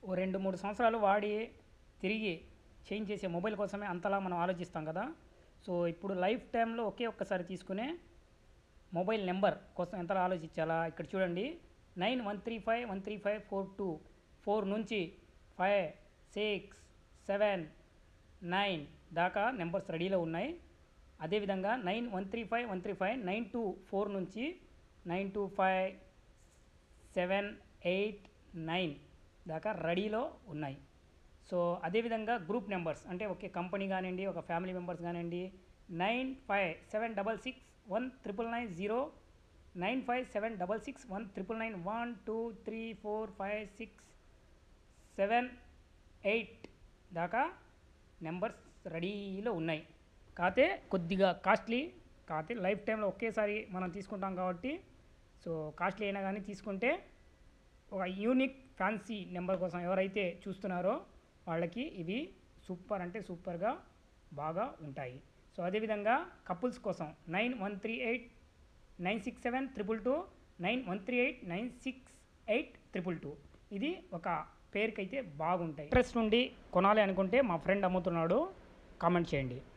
ఓ రెండు మూడు సంవత్సరాలు వాడి తిరిగి చేంజ్ చేసే మొబైల్ కోసమే అంతలా మనం ఆలోచిస్తాం కదా సో ఇప్పుడు లైఫ్ టైంలో ఒకే ఒక్కసారి తీసుకునే మొబైల్ నెంబర్ కోసం ఎంతలా ఆలోచించాలా ఇక్కడ చూడండి nine one three five one three five four two four నుంచి ఫైవ్ సిక్స్ సెవెన్ నైన్ దాకా నెంబర్స్ రెడీలో ఉన్నాయి అదేవిధంగా nine one three five one three five nine two four నుంచి nine two five seven eight nine దాకా రెడీలో ఉన్నాయి so అదేవిధంగా గ్రూప్ నెంబర్స్ అంటే ఒకే కంపెనీ కానివ్వండి ఒక ఫ్యామిలీ మెంబర్స్ కానివ్వండి nine five seven double six one triple nine zero nine five seven double six one triple nine one two three four five six seven eight దాకా numbers రెడీలో ఉన్నాయి కాకపోతే కొద్దిగా costly కాకపోతే లైఫ్ టైంలో ఒకేసారి మనం తీసుకుంటాం కాబట్టి సో కాస్ట్లీ అయినా కానీ తీసుకుంటే ఒక యూనిక్ ఫ్యాన్సీ నెంబర్ కోసం ఎవరైతే చూస్తున్నారో వాళ్ళకి ఇవి సూపర్ అంటే సూపర్గా బాగా ఉంటాయి సో అదేవిధంగా కపుల్స్ కోసం nine one three eight nine six seven triple two nine one three eight nine six eight triple two ఇది ఒక పేరుకైతే బాగుంటాయి ఇంట్రెస్ట్ నుండి కొనాలి అనుకుంటే మా ఫ్రెండ్ అమ్ముతున్నాడు కామెంట్ చేయండి